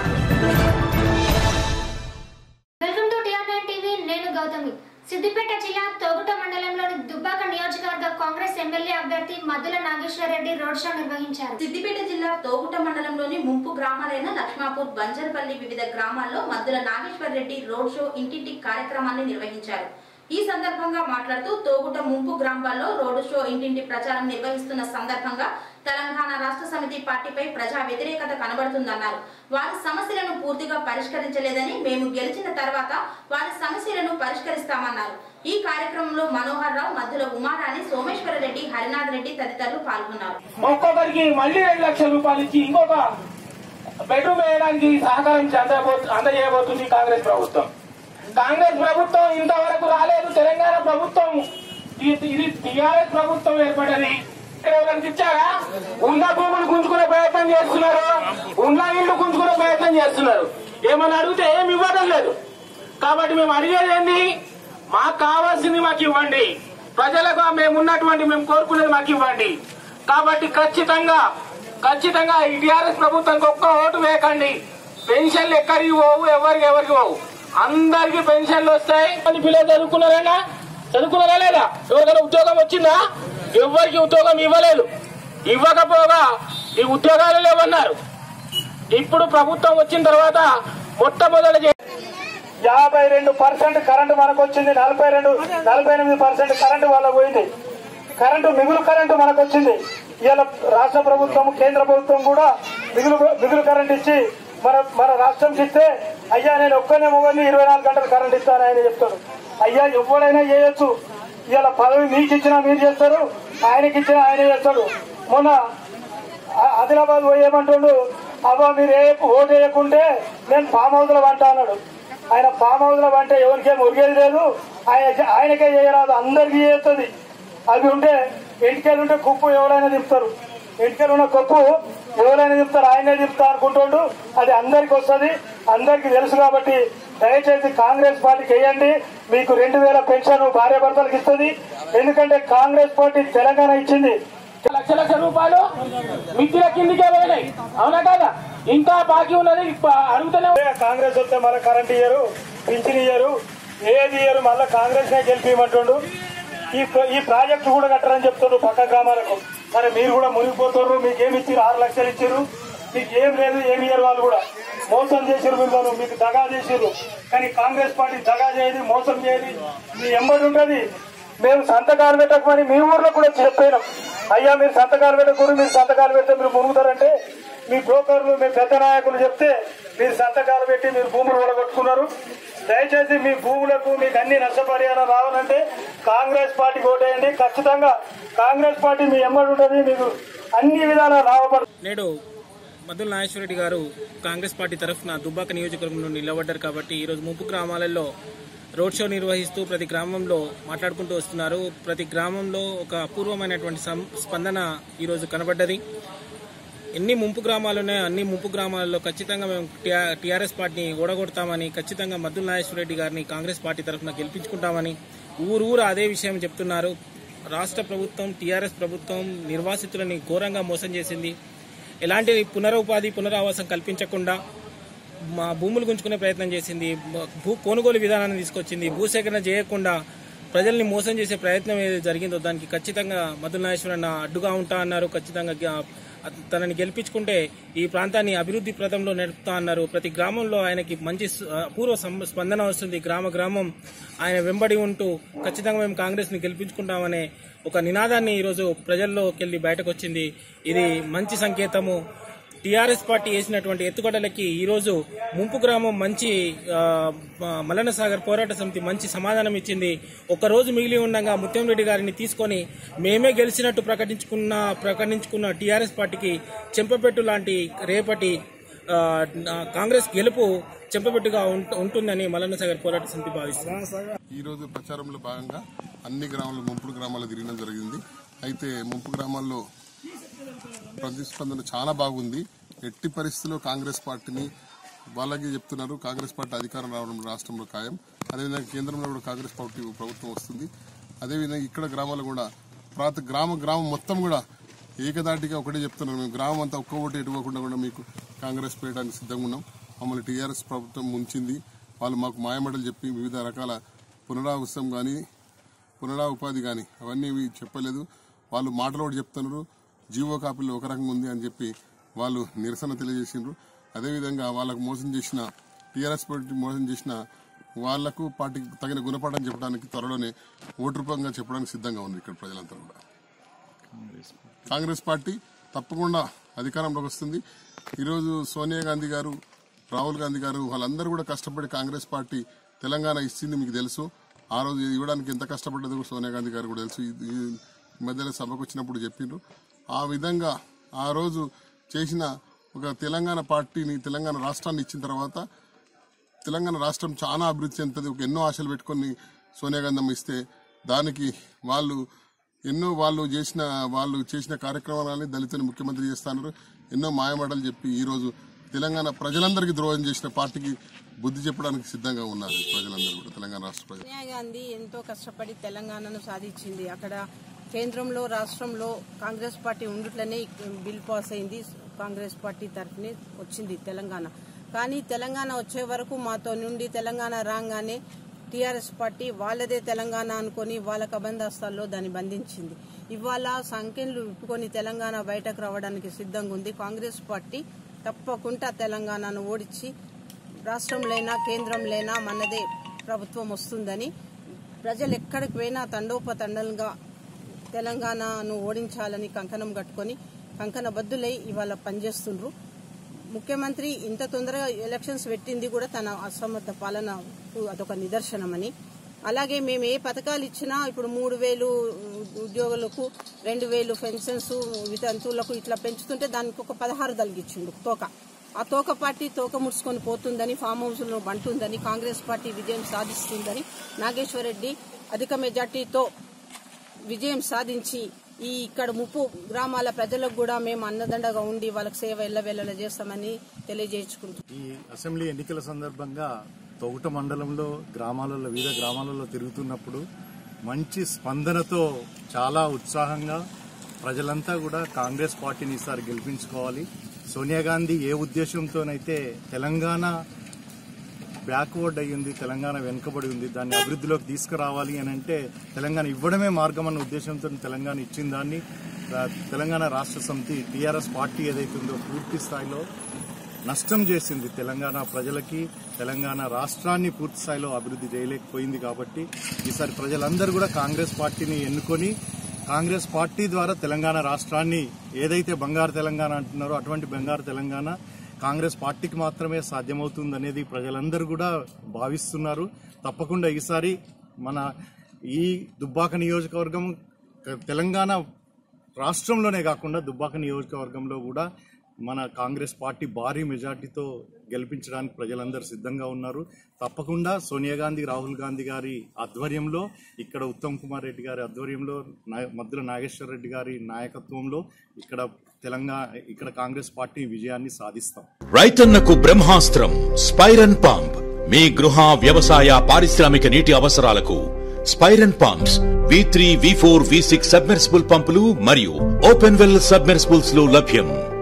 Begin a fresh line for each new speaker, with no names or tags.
Welcome to TR nine TV నేను గౌతమి సిద్దిపేట జిల్లా తోగుట మండలంలోని దుబ్బాక నియోజకవర్గ కాంగ్రెస్ ఎమ్మెల్యే అభ్యర్థి మద్దుల నాగేశ్వర రెడ్డి రోడ్ షో నిర్వహించారు
సిద్దిపేట జిల్లా తోగుట మండలంలోని ముంపు గ్రామాలైన లక్ష్మాపూర్ బంజర్పల్లి వివిధ గ్రామాల్లో మద్దుల నాగేశ్వర్ రెడ్డి రోడ్ షో ఇంటింటి కార్యక్రమాన్ని నిర్వహించారు ఈ సందర్భంగా మాట్లాడుతూ తోగుట ముంపు గ్రామాల్లో రోడ్ షో ఇంటింటి ప్రచారం నిర్వహిస్తున్న సందర్భంగా తెలంగాణ రాష్ట్ర సమితి పార్టీపై ప్రజా వ్యతిరేకత కనబడుతుందన్నారు వారి సమస్యలను పూర్తిగా పరిష్కరించలేదని మేము గెలిచిన తర్వాత వారి సమస్యలను పరిష్కరిస్తామన్నారు ఈ కార్యక్రమంలో మనోహర్ రావు మద్దుల ఉమారాణి సోమేశ్వర రెడ్డి హరినాథ్ రెడ్డి తదితరులు పాల్గొన్నారు
ఒక్కొక్కరికి మళ్ళీ రెండు లక్షల రూపాయలు ఇచ్చి ఇంకొక బెడ్రూమ్ వేయడానికి సహకారం అందబో- అందజేయబోతుంది కాంగ్రెస్ ప్రభుత్వం కాంగ్రెస్ ప్రభుత్వం ఇంతవరకు రాలేదు తెలంగాణ ప్రభుత్వం ఇది- ఇది టీఆర్ఎస్ ప్రభుత్వం ఏర్పడది ఇక్కడ ఎవరికి ఇచ్చారా ఉన్న భూములు గుంజుకునే ప్రయత్నం చేస్తున్నారు ఉన్న ఇల్లు గుంజుకునే ప్రయత్నం చేస్తున్నారు ఏమని అడిగితే ఏమి ఇవ్వడం లేదు కాబట్టి మేము అడిగేది ఏంది మాకు కావాల్సింది మాకు ఇవ్వండి ప్రజలకు మేము ఉన్నటువంటి మేము కోరుకునేది మాకు ఇవ్వండి కాబట్టి ఖచ్చితంగా ఖచ్చితంగా ఈ టీఆర్ఎస్ ప్రభుత్వానికి ఒక్క ఓటు వేయకండి పెన్షన్లు ఎక్కడికి పోవు ఎవరికి ఎవరికి పోవు అందరికి పెన్షన్లు వస్తాయి కొన్ని పిల్లలు చదువుకున్నారేనా చదువుకున్నారా లేదా ఎవరికైనా ఉద్యోగం వచ్చిందా ఎవరికి ఉద్యోగం ఇవ్వలేదు ఇవ్వకపోగా ఈ ఉద్యోగాలు లేవన్నారు ఇప్పుడు ప్రభుత్వం వచ్చిన తర్వాత మొట్టమొదటి చే- యాభై రెండు పర్సెంట్ కరెంటు మనకు వచ్చింది నలభై రెండు నలభై ఎనిమిది పర్సెంట్ కరెంటు వాళ్ళకు పోయింది కరెంటు మిగులు కరెంటు మనకు వచ్చింది ఇవాళ రాష్ట్ర ప్రభుత్వం కేంద్ర ప్రభుత్వం కూడా మిగులు మిగులు కరెంట్ ఇచ్చి మన మన రాష్ట్రంకి ఇస్తే అయ్యా నేను ఒక్కనే మొగని ఇరవై నాలుగు గంటలు కరెంట్ ఇస్తాను ఆయన చెప్తాడు అయ్యా ఎవడైనా చేయొచ్చు ఇవాళ పదవి మీకు ఇచ్చినా మీరు చేస్తారు ఆయనకి ఇచ్చినా ఆయన చేస్తాడు మొన్న ఆ- ఆదిలాబాద్ పోయి ఏమంటుండు అవ్వ మీరు ఏ ఓటు వేయకుంటే నేను ఫామ్ హౌస్ లో వంట అన్నాడు ఆయన ఫామ్ హౌస్ లో వంట ఎవరికేం ఉరిగేది లేదు ఆయన ఆయనకే చేయరాదు అందరికీ చేస్తుంది అది ఉంటే ఇంటికెళ్ళి ఉంటే కుప్పు ఎవరైనా తిప్పుతారు ఇంటికెళ్ళి ఉన్న కప్పు ఎవరైనా తిప్పుతారు ఆయనే తిప్పుతా అనుకుంటుండు అది అందరికి వస్తుంది అందరికి తెలుసు కాబట్టి దయచేసి కాంగ్రెస్ పార్టీకి వేయండి మీకు రెండు వేల పెన్షన్ భార్య భర్తలకు ఇస్తుంది ఎందుకంటే కాంగ్రెస్ పార్టీ తెలంగాణ ఇచ్చింది లక్ష లక్ష రూపాయలు మిత్రుల కిందికే పోయినాయి అవునా కాదా ఇంకా బాకీ ఉన్నది ప- అడుగుతూనే ఉంది. కాంగ్రెస్ వస్తే మళ్ళీ కరెంట్ ఇయ్యరు పింఛన్ ఇయ్యరు ఏది ఇయ్యరు మళ్ళీ కాంగ్రెస్ నే గెలిపియమంటుండు ఈ ప్ర- ఈ ప్రాజెక్టు కూడా కట్టరని చెప్తుండ్రు పక్క గ్రామాలకు సరే మీరు కూడా మునిగిపోతున్నారు మీకు ఏమి ఇచ్చారు ఆరు లక్షలు ఇచ్చారు మీకు ఏం లేదు ఏమి ఇయ్యరు వాళ్ళు కూడా మోసం చేసారు మిమ్మల్ని మీకు దగా చేసారు కానీ కాంగ్రెస్ పార్టీ దగా చేయదు మోసం చేయదు మీ ఎంబడి ఉంటది మేము సంతకాలు పెట్టకమని మీ ఊర్లో కూడా చెప్పాను అయ్యా మీరు సంతకాలు పెట్టకూడదు మీరు సంతకాలు పెడితే మీరు మునుగుతారంటే మీ బ్రోకర్లు మీ పెద్ద నాయకులు చెప్తే మీరు సంతకాలు పెట్టి మీరు భూములు కూడగొట్టుకున్నారు దయచేసి మీ భూములకు మీకు అన్ని నష్టపరిహారం రావాలంటే కాంగ్రెస్ పార్టీకి ఓటేయండి ఖచ్చితంగా కాంగ్రెస్ పార్టీ మీ ఎమ్మడి ఉంటుంది మీకు అన్ని విధాలా లాభపడుతుంది
నేడు మద్దుల నాగేశ్వరరెడ్డి గారు కాంగ్రెస్ పార్టీ తరఫున దుబ్బాక నియోజకవర్గం నుండి నిలబడ్డారు కాబట్టి ఈరోజు ముంపు గ్రామాలలో రోడ్ షో నిర్వహిస్తూ ప్రతి గ్రామంలో మాట్లాడుకుంటూ వస్తున్నారు ప్రతి గ్రామంలో ఒక అపూర్వమైనటువంటి సం- స్పందన ఈరోజు కనబడ్డది ఎన్ని ముంపు గ్రామాలు ఉన్నాయో అన్ని ముంపు గ్రామాలలో ఖచ్చితంగా మేము టీఆర్ఎస్ పార్టీని ఓడగొడతామని ఖచ్చితంగా మద్దుల నాగేశ్వరరెడ్డి గారిని కాంగ్రెస్ పార్టీ తరఫున గెలిపించుకుంటామని ఊరు ఊరు అదే విషయం చెప్తున్నారు రాష్ట్ర ప్రభుత్వం టీఆర్ఎస్ ప్రభుత్వం నిర్వాసితులని ఘోరంగా మోసం చేసింది ఎలాంటి పునరుపాధి పునరావాసం కల్పించకుండా మా భూములు గుంజుకునే ప్రయత్నం చేసింది భూ కొనుగోలు విధానాన్ని తీసుకొచ్చింది భూసేకరణ చేయకుండా ప్రజల్ని మోసం చేసే ప్రయత్నం ఏది జరిగిందో దానికి ఖచ్చితంగా మధుల నాగేశ్వరన్న అడ్డుగా ఉంటా అన్నారు ఖచ్చితంగా గ- తనని గెలిపించుకుంటే ఈ ప్రాంతాన్ని అభివృద్ధి ప్రదంలో నడుపుతా అన్నారు ప్రతి గ్రామంలో ఆయనకి మంచి స్- అపూర్వ సం- స్పందన వస్తుంది గ్రామ గ్రామం ఆయన వెంబడి ఉంటూ ఖచ్చితంగా మేము కాంగ్రెస్ ని గెలిపించుకుంటామనే ఒక నినాదాన్ని ఈరోజు ప్రజల్లోకి వెళ్ళి బయటకు వచ్చింది ఇది మంచి సంకేతము టీఆర్ఎస్ పార్టీ వేసినటువంటి ఎత్తుగడలకి ఈరోజు ముంపు గ్రామం మంచి ఆ, మ- మల్లన్న సాగర్ పోరాట సమితి మంచి సమాధానం ఇచ్చింది ఒక రోజు మిగిలి ఉండగా ముత్యంరెడ్డి గారిని తీసుకొని మేమే గెలిచినట్టు ప్రకటించుకున్న ప్రకటించుకున్న టీఆర్ఎస్ పార్టీకి చెంపపెట్టు లాంటి రేపటి ఆ, ఆ, కాంగ్రెస్ గెలుపు చెంపపెట్టుగా ఉంట- ఉంటుందని మల్లన్న సాగర్ పోరాట సమితి భావిస్తుంది
ఈ రోజు ప్రచారంలో భాగంగా అన్ని గ్రామాలు ముంపుడు గ్రామాలు తిరగడం జరిగింది అయితే ముంపు గ్రామాల్లో ప్రతిస్పందన చాలా బాగుంది ఎట్టి పరిస్థితుల్లో కాంగ్రెస్ పార్టీని వాళ్ళకి చెప్తున్నారు కాంగ్రెస్ పార్టీ అధికారం రావడం రాష్ట్రంలో ఖాయం అదేవిధంగా కేంద్రంలో కూడా కాంగ్రెస్ పార్టీ ప్రభుత్వం వస్తుంది అదేవిధంగా ఇక్కడ గ్రామాలు కూడా ప్రాంత గ్రామ గ్రామం మొత్తం కూడా ఏకదాటిగా ఒకటే చెప్తున్నారు మేము గ్రామం అంతా ఒక్క ఓటు ఎటుకోకుండా కూడా మీకు కాంగ్రెస్ పేయడానికి సిద్ధంగా ఉన్నాం మమ్మల్ని టీఆర్ఎస్ ప్రభుత్వం ముంచింది వాళ్ళు మాకు మాయమడలు చెప్పి వివిధ రకాల పునరావాసం కానీ పునరా ఉపాధి కానీ అవన్నీ ఇవి చెప్పలేదు వాళ్ళు మాటలు కూడా చెప్తున్నారు జీవో కాపీలో ఒక రకంగా ఉంది అని చెప్పి వాళ్ళు నిరసన తెలియజేసిండ్రు అదేవిధంగా వాళ్ళకు మోసం చేసిన టీఆర్ఎస్ పార్టీ మోసం చేసిన వాళ్లకు పార్టీకి తగిన గుణపాఠం చెప్పడానికి త్వరలోనే ఓటు రూపంగా చెప్పడానికి సిద్ధంగా ఉంది ఇక్కడ ప్రజలంతా కూడా కాంగ్రెస్ పార్టీ తప్పకుండా అధికారంలోకి వస్తుంది ఈరోజు సోనియా గాంధీ గారు రాహుల్ గాంధీ గారు వాళ్ళందరూ కూడా కష్టపడి కాంగ్రెస్ పార్టీ తెలంగాణ ఇచ్చింది మీకు తెలుసు ఆ రోజు ఇవ్వడానికి ఎంత కష్టపడ్డదో కూడా సోనియా గాంధీ గారు కూడా తెలుసు ఈ- ఈ మధ్యలో సభకు వచ్చినప్పుడు చెప్పిండ్రు ఆ విధంగా ఆ రోజు చేసిన ఒక తెలంగాణ పార్టీని తెలంగాణ రాష్ట్రాన్ని ఇచ్చిన తర్వాత తెలంగాణ రాష్ట్రం చాలా అభివృద్ధి చెందుతుంది ఒక ఎన్నో ఆశలు పెట్టుకొని సోనియా గాంధీ అమ్మ ఇస్తే దానికి వాళ్ళు ఎన్నో వాళ్ళు చేసిన వాళ్ళు చేసిన కార్యక్రమాలని దళితుని ముఖ్యమంత్రి చేస్తున్నారు ఎన్నో మాయమాటలు చెప్పి ఈ రోజు తెలంగాణ ప్రజలందరికీ ద్రోహం చేసిన పార్టీకి బుద్ధి చెప్పడానికి సిద్ధంగా ఉన్నారు ప్రజలందరూ కూడా తెలంగాణ రాష్ట్ర ప్రజలు
సోనియా గాంధీ ఎంతో కష్టపడి తెలంగాణను సాధించింది అక్కడ కేంద్రంలో రాష్ట్రంలో కాంగ్రెస్ పార్టీ ఉండుట్లనే ఈ బిల్ పాస్ అయింది కాంగ్రెస్ పార్టీ తరఫునే వచ్చింది తెలంగాణ కానీ తెలంగాణ వచ్చే వరకు మాతో నుండి తెలంగాణ రాగానే టీఆర్ఎస్ పార్టీ వాళ్ళదే తెలంగాణ అనుకొని వాళ్ళ కబందాస్తాల్లో దాన్ని బంధించింది ఇవాళ సంఖ్యలు విప్పుకొని తెలంగాణ బయటకు రావడానికి సిద్ధంగా ఉంది కాంగ్రెస్ పార్టీ తప్పకుండా తెలంగాణను ఓడించి రాష్ట్రంలోనైనా కేంద్రంలోనైనా మనదే ప్రభుత్వం వస్తుందని ప్రజలు ఎక్కడికి పోయినా తండోపతండలుగా తెలంగాణను ఓడించాలని కంకణం కట్టుకొని కంకణబద్దులై ఇవాళ పనిచేస్తుండ్రు ముఖ్యమంత్రి ఇంత తొందరగా ఎలక్షన్స్ పెట్టింది కూడా తన అసమర్థ పాలనకు అదొక నిదర్శనమని అలాగే మేము ఏ పథకాలు ఇచ్చినా ఇప్పుడు మూడు వేలు ఉద్యోగులకు రెండు వేలు పెన్షన్స్ వితంతువులకు ఇట్లా పెంచుతుంటే దానికి ఒక పదహారు తలిగించిండు తోక ఆ తోక పార్టీ తోక ముడుచుకొని పోతుందని ఫామ్ హౌస్ లో బంటుందని కాంగ్రెస్ పార్టీ విజయం సాధిస్తుందని నాగేశ్వరరెడ్డి అధిక మెజార్టీతో విజయం సాధించి ఈ ఇక్కడ ముప్పు గ్రామాల ప్రజలకు కూడా మేము అన్నదండగా ఉండి వాళ్ళకి సేవ ఎల్లవేళలా చేస్తామని తెలియజేసుకుంటున్నాం
ఈ అసెంబ్లీ ఎన్నికల సందర్భంగా తొగుట మండలంలో గ్రామాలలో వివిధ గ్రామాలలో తిరుగుతున్నప్పుడు మంచి స్పందనతో చాలా ఉత్సాహంగా ప్రజలంతా కూడా కాంగ్రెస్ పార్టీని ఈసారి గెలిపించుకోవాలి సోనియా గాంధీ ఏ ఉద్దేశంతోనైతే తెలంగాణ బ్యాక్వర్డ్ అయ్యింది తెలంగాణ వెనుకబడి ఉంది దాన్ని అభివృద్ధిలోకి తీసుకురావాలి అని అంటే తెలంగాణ ఇవ్వడమే మార్గం అన్న ఉద్దేశంతో తెలంగాణ ఇచ్చిన దాన్ని ఆ, తెలంగాణ రాష్ట్ర సమితి టీఆర్ఎస్ పార్టీ ఏదైతే ఉందో పూర్తి స్థాయిలో నష్టం చేసింది తెలంగాణ ప్రజలకి తెలంగాణ రాష్ట్రాన్ని పూర్తి స్థాయిలో అభివృద్ధి చేయలేకపోయింది కాబట్టి ఈసారి ప్రజలందరూ కూడా కాంగ్రెస్ పార్టీని ఎన్నుకొని కాంగ్రెస్ పార్టీ ద్వారా తెలంగాణ రాష్ట్రాన్ని ఏదైతే బంగారు తెలంగాణ అంటున్నారో అటువంటి బంగారు తెలంగాణ కాంగ్రెస్ పార్టీకి మాత్రమే సాధ్యమవుతుంది అనేది ప్రజలందరూ కూడా భావిస్తున్నారు తప్పకుండా ఈసారి మన ఈ దుబ్బాక నియోజకవర్గం తెలంగాణ రాష్ట్రంలోనే కాకుండా దుబ్బాక నియోజకవర్గంలో కూడా మన కాంగ్రెస్ పార్టీ భారీ మెజార్టీతో గెలిపించడానికి ప్రజలందరూ సిద్ధంగా ఉన్నారు తప్పకుండా సోనియా గాంధీ రాహుల్ గాంధీ గారి ఆధ్వర్యంలో ఇక్కడ ఉత్తమ్ కుమార్ రెడ్డి గారి ఆధ్వర్యంలో నా- మద్దుల నాగేశ్వర రెడ్డి గారి నాయకత్వంలో ఇక్కడ తెలంగాణ ఇక్కడ కాంగ్రెస్ పార్టీ విజయాన్ని సాధిస్తాం
రైతన్నకు బ్రహ్మాస్త్రం స్పైరన్ పంప్ మీ గృహ వ్యవసాయ పారిశ్రామిక నీటి అవసరాలకు స్పైరన్ pumps V three V four V six submersible పంపులు మరియు ఓపెన్ వెల్ సబ్మెర్సిబుల్స్ లో లభ్యం